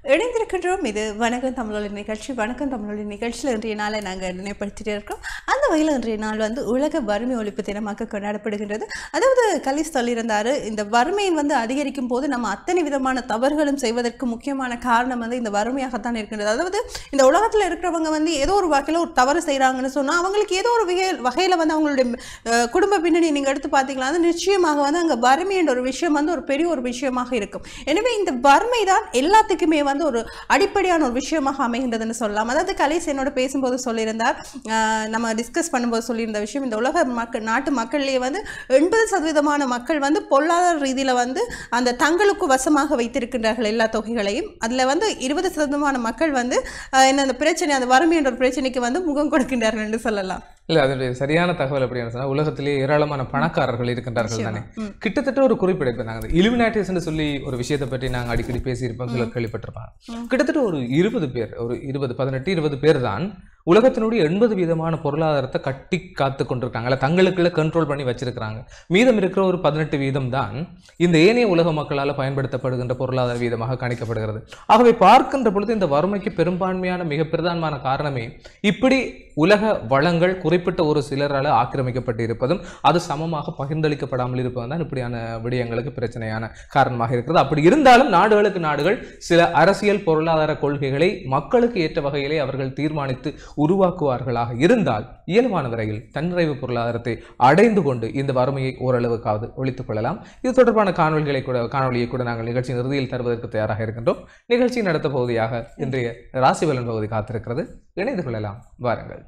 இணைந்திருக்கின்றோம் இது வணக்கம் தமிழொலி நிகழ்ச்சி வணக்கம் தமிழொலி நிகழ்ச்சியில் இன்றைய நாளை நாங்கள் நினைப்படுத்திட்டு இருக்கோம் அந்த வகையில் இன்றைய நாள் வந்து உலக வறுமை ஒழிப்பு தினமாக கொண்டாடப்படுகின்றது அதாவது கலிஸ் சொல்லியிருந்தார் இந்த வறுமை வந்து அதிகரிக்கும் போது நம்ம அத்தனை விதமான தவறுகளும் செய்வதற்கு முக்கியமான காரணம் வந்து இந்த வறுமையாகத்தான் இருக்கின்றது அதாவது இந்த உலகத்தில் இருக்கிறவங்க வந்து ஏதோ ஒரு வகையில் ஒரு தவறு செய்கிறாங்கன்னு சொன்னால் அவங்களுக்கு ஏதோ ஒரு வகை வகையில் வந்து அவங்களுடைய அஹ், குடும்ப பின்னணி நீங்கள் எடுத்து பார்த்தீங்களா அது நிச்சயமாக வந்து அங்கே வறுமை என்ற ஒரு விஷயம் வந்து ஒரு பெரிய ஒரு விஷயமாக இருக்கும் எனவே இந்த வறுமை தான் எல்லாத்துக்குமே வந்து ஒரு அடிப்படையான ஒரு விஷயமாக அமைகின்றதுன்னு சொல்லலாம் அதாவது கலேஷ் என்னோட பேசும்போது சொல்லியிருந்தார் ஆஹ் நம்ம டிஸ்கஸ் பண்ணும்போது சொல்லியிருந்த விஷயம் இந்த உலக மக்கள் நாட்டு மக்கள்லேயே வந்து எண்பது சதவீதமான மக்கள் வந்து பொருளாதார ரீதியில் வந்து அந்த தங்களுக்கு வசமாக வைத்திருக்கின்றார்கள் எல்லா தொகைகளையும் அதில் வந்து இருபது சதவீதமான மக்கள் வந்து ஆஹ் என்ன அந்த பிரச்சனை அந்த வறுமை என்ற ஒரு பிரச்சனைக்கு வந்து முகம் கொடுக்கின்றார்கள் என்று சொல்லலாம் இல்ல அதனுடைய சரியான தகவல் எப்படின்னு சொன்னா உலகத்திலே ஏராளமான பணக்காரர்கள் இருக்கின்றார்கள் தானே ம். கிட்டத்தட்ட ஒரு குறிப்பிட இப்ப நாங்க இலுமினாட்டிஸ்ன்னு சொல்லி ஒரு விஷயத்தை பற்றி நாங்க அடிக்கடி பேசியிருப்போம் சிலர் கேள்விப்பட்டிருப்பாங்க கிட்டத்தட்ட ஒரு இருபது பேர் ஒரு இருபது பதினெட்டு இருபது பேர் தான் உலகத்தினுடைய எண்பது வீதமான பொருளாதாரத்தை கட்டி காத்து கொண்டிருக்காங்க அல்ல தங்களுக்குள்ள கண்ட்ரோல் பண்ணி வச்சிருக்கிறாங்க மீதம் இருக்கிற ஒரு பதினெட்டு வீதம் தான் இந்த ஏனைய உலக மக்களால் பயன்படுத்தப்படுகின்ற பொருளாதார வீதமாக கணிக்கப்படுகிறது ஆகவே பார்க்கின்ற பொழுது இந்த வறுமைக்கு பெரும்பான்மையான மிக பிரதானமான காரணமே இப்படி உலக வளங்கள் குறிப்பிட்ட ஒரு சிலரால் ஆக்கிரமிக்கப்பட்டு இருப்பதும் அது சமமாக பகிர்ந்தளிக்கப்படாமல் இருப்பதும் தான் இப்படியான விடயங்களுக்கு பிரச்சனையான காரணமாக இருக்கிறது அப்படி இருந்தாலும் நாடுகளுக்கு நாடுகள் சில அரசியல் பொருளாதார கொள்கைகளை மக்களுக்கு ஏற்ற வகையிலே அவர்கள் தீர்மானித்து உருவாக்குவார்களாக இருந்தால் இயல்பான வரையில் தன்னிறைவு பொருளாதாரத்தை அடைந்து கொண்டு இந்த வறுமையை ஓரளவுக்காவது ஒழித்துக் கொள்ளலாம் இது தொடர்பான காணொலிகளை கூட காணொலியை கூட நாங்கள் நிகழ்ச்சியின் இறுதியில் தருவதற்கு தயாராக இருக்கின்றோம் நிகழ்ச்சியின் அடுத்த பகுதியாக இன்றைய ராசிபலன் பகுதி காத்திருக்கிறது இணைந்து கொள்ளலாம் வாருங்கள்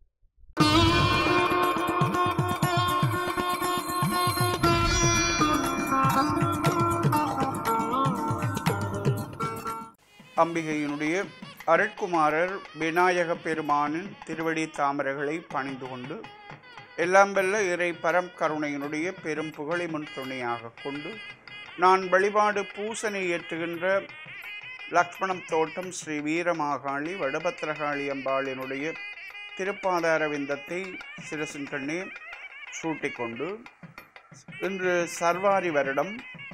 அம்பிகையினுடைய அருட்குமாரர் விநாயக பெருமானின் திருவடி தாமரைகளை பணிந்து கொண்டு எல்லாம் வல்ல இறை பரம் கருணையினுடைய பெரும் புகழை முன் துணையாக கொண்டு நான் வழிபாடு பூசனை ஏற்றுகின்ற லக்ஷ்மணம் தோட்டம் ஸ்ரீ வீரமாகாளி வடபத்திரகாளி அம்பாளினுடைய திருப்பாதார விந்தத்தை சிரசின் கண்ணே சூட்டிக்கொண்டு இன்று சர்வாரி வருடம்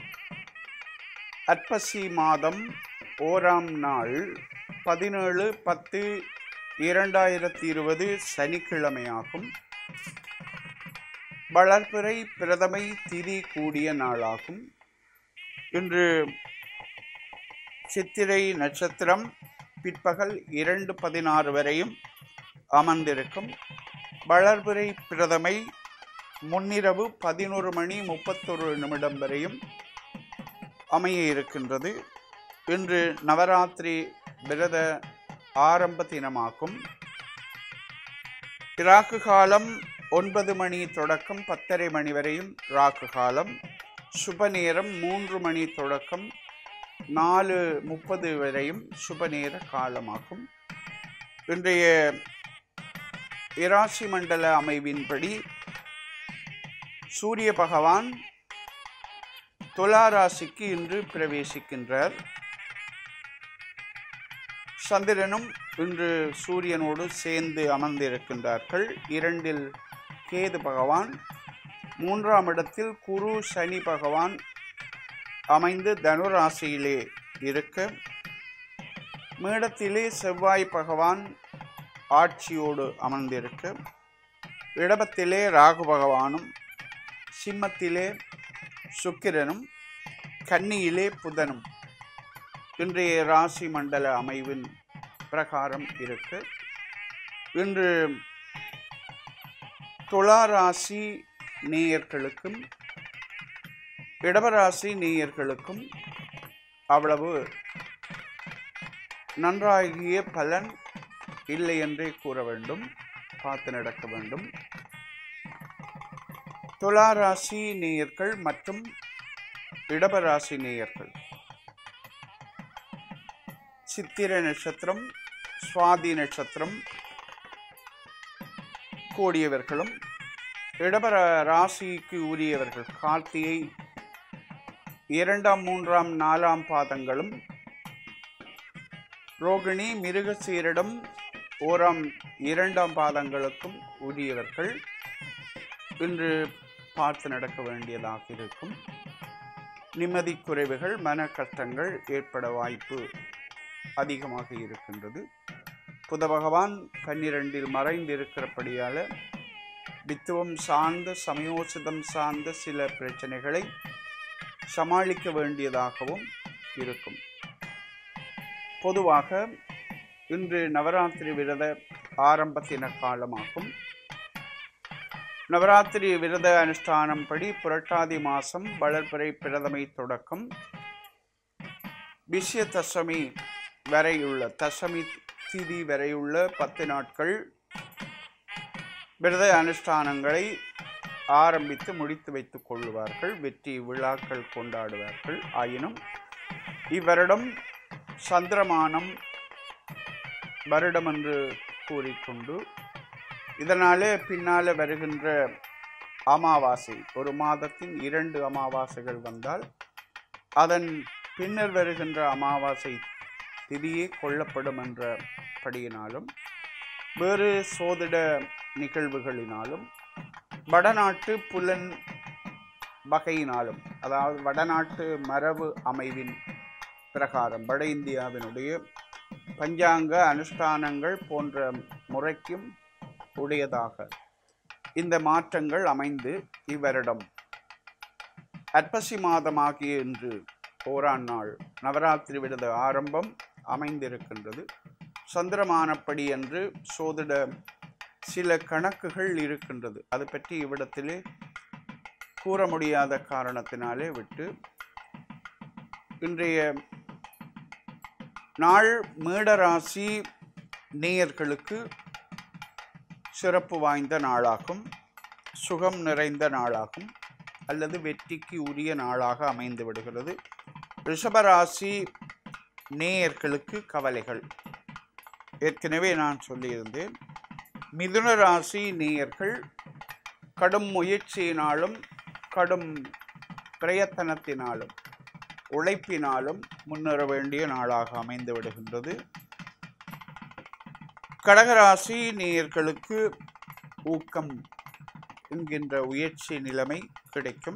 அற்பசி மாதம் ஓராம் நாள் பதினேழு பத்து இரண்டாயிரத்தி இருபது சனிக்கிழமையாகும் வளர்பிறை பிரதமை திதி கூடிய நாளாகும் இன்று சித்திரை நட்சத்திரம் பிற்பகல் இரண்டு பதினாறு வரையும் அமர்ந்திருக்கும் வளர்பிறை பிரதமை முன்னிரவு பதினோரு மணி முப்பத்தொரு நிமிடம் வரையும் அமைய இருக்கின்றது இன்று நவராத்திரி விரத ஆரம்ப தினமாகும் ராக்கு காலம் ஒன்பது மணி தொடக்கம் பத்தரை மணி வரையும் ராக்கு காலம் சுப நேரம் மூன்று மணி தொடக்கம் நாலு முப்பது வரையும் சுப நேர காலமாகும் இன்றைய இராசி மண்டல அமைவின்படி சூரிய பகவான் துலா ராசிக்கு இன்று பிரவேசிக்கின்றார் சந்திரனும் இன்று சூரியனோடு சேர்ந்து அமர்ந்திருக்கின்றார்கள் இரண்டில் கேது பகவான் மூன்றாம் இடத்தில் குரு சனி பகவான் அமைந்து தனுராசியிலே இருக்க மேடத்திலே செவ்வாய் பகவான் ஆட்சியோடு அமர்ந்திருக்க இடபத்திலே ராகு பகவானும் சிம்மத்திலே சுக்கிரனும் கன்னியிலே புதனும் இன்றைய ராசி மண்டல அமைவின் பிரகாரம் இருக்கு இன்று துலா ராசி நேயர்களுக்கும் இடவராசி நேயர்களுக்கும் அவ்வளவு நன்றாகிய பலன் இல்லை என்றே கூற வேண்டும் பார்த்து நடக்க வேண்டும் துலா ராசி நேயர்கள் மற்றும் இடபராசி நேயர்கள் சித்திரை நட்சத்திரம் சுவாதி நட்சத்திரம் கூடியவர்களும் இடபர ராசிக்கு உரியவர்கள் கார்த்திகை இரண்டாம் மூன்றாம் நாலாம் பாதங்களும் ரோகிணி மிருகசீரிடம் ஓராம் இரண்டாம் பாதங்களுக்கும் உரியவர்கள் இன்று பார்த்து நடக்க வேண்டியதாக இருக்கும் நிம்மதி குறைவுகள் மன கஷ்டங்கள் ஏற்பட வாய்ப்பு அதிகமாக இருக்கின்றது புத பகவான் பன்னிரெண்டில் மறைந்திருக்கிறபடியால வித்துவம் சார்ந்த சமயோசிதம் சார்ந்த சில பிரச்சனைகளை சமாளிக்க வேண்டியதாகவும் இருக்கும் பொதுவாக இன்று நவராத்திரி விரத ஆரம்பத்தின காலமாகும் நவராத்திரி விரத அனுஷ்டானம் படி புரட்டாதி மாதம் வளர்பிறை பிரதமை தொடக்கம் விஷய தசமி வரையுள்ள தசமி திதி வரையுள்ள பத்து நாட்கள் விரத அனுஷ்டானங்களை ஆரம்பித்து முடித்து வைத்துக் கொள்ளுவார்கள் வெற்றி விழாக்கள் கொண்டாடுவார்கள் ஆயினும் இவ்வருடம் சந்திரமானம் வருடம் என்று கூறிக்கொண்டு இதனாலே பின்னாலே வருகின்ற அமாவாசை ஒரு மாதத்தின் இரண்டு அமாவாசைகள் வந்தால் அதன் பின்னர் வருகின்ற அமாவாசை திதியே கொள்ளப்படும் என்ற படியினாலும் வேறு சோதிட நிகழ்வுகளினாலும் வடநாட்டு புலன் வகையினாலும் அதாவது வடநாட்டு மரபு அமைவின் பிரகாரம் வட இந்தியாவினுடைய பஞ்சாங்க அனுஷ்டானங்கள் போன்ற முறைக்கும் உடையதாக இந்த மாற்றங்கள் அமைந்து இவ்வருடம் அற்பசி மாதமாகிய இன்று ஓரான் நாள் நவராத்திரி விரத ஆரம்பம் அமைந்திருக்கின்றது சந்திரமானப்படி என்று சோதிட சில கணக்குகள் இருக்கின்றது அது பற்றி இவ்விடத்திலே கூற முடியாத காரணத்தினாலே விட்டு இன்றைய நாள் மேடராசி நேயர்களுக்கு சிறப்பு வாய்ந்த நாளாகும் சுகம் நிறைந்த நாளாகும் அல்லது வெற்றிக்கு உரிய நாளாக அமைந்து விடுகிறது ரிஷபராசி நேயர்களுக்கு கவலைகள் ஏற்கனவே நான் சொல்லியிருந்தேன் மிதுன ராசி நேயர்கள் கடும் முயற்சியினாலும் கடும் பிரயத்தனத்தினாலும் உழைப்பினாலும் முன்னேற வேண்டிய நாளாக அமைந்து விடுகின்றது கடகராசி நேயர்களுக்கு ஊக்கம் என்கின்ற உயர்ச்சி நிலைமை கிடைக்கும்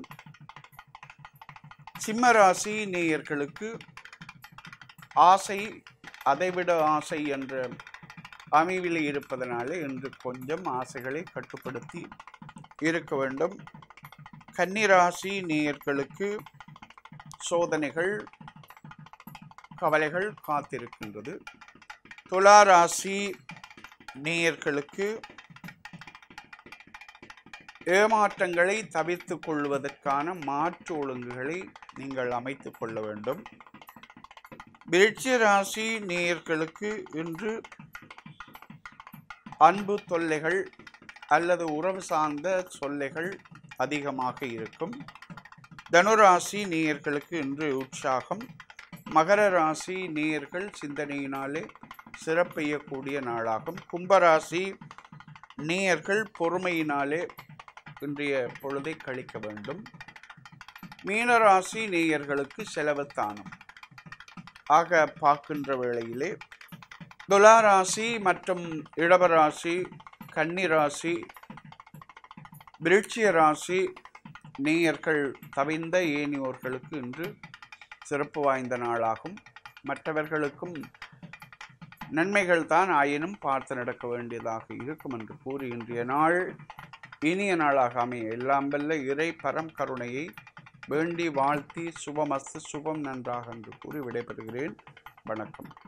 சிம்மராசி நேயர்களுக்கு ஆசை அதைவிட ஆசை என்ற அமைவில் இருப்பதனாலே இன்று கொஞ்சம் ஆசைகளை கட்டுப்படுத்தி இருக்க வேண்டும் கன்னிராசி நேயர்களுக்கு சோதனைகள் கவலைகள் காத்திருக்கின்றது துளாராசி நேயர்களுக்கு ஏமாற்றங்களை தவிர்த்து கொள்வதற்கான மாற்று ஒழுங்குகளை நீங்கள் அமைத்துக் கொள்ள வேண்டும் விருட்சிக ராசி நேயர்களுக்கு இன்று அன்பு தொல்லைகள் அல்லது உறவு சார்ந்த தொல்லைகள் அதிகமாக இருக்கும் தனுராசி நேயர்களுக்கு இன்று உற்சாகம் மகர ராசி நேயர்கள் சிந்தனையினாலே சிறப்பெய்யக்கூடிய நாளாகும் கும்பராசி நேயர்கள் பொறுமையினாலே இன்றைய பொழுதை கழிக்க வேண்டும் மீனராசி நேயர்களுக்கு செலவுத்தானம் ஆக பார்க்கின்ற வேளையிலே துளாராசி மற்றும் இடவராசி கன்னிராசி விருட்சிய ராசி நேயர்கள் தவிந்த ஏனியோர்களுக்கு இன்று சிறப்பு வாய்ந்த நாளாகும் மற்றவர்களுக்கும் நன்மைகள் தான் ஆயினும் பார்த்து நடக்க வேண்டியதாக இருக்கும் என்று கூறி இன்றைய நாள் இனிய நாளாக அமைய எல்லாம் வல்ல இறை பரம் கருணையை வேண்டி வாழ்த்தி சுபமஸ்து சுபம் நன்றாக என்று கூறி விடைபெறுகிறேன் வணக்கம்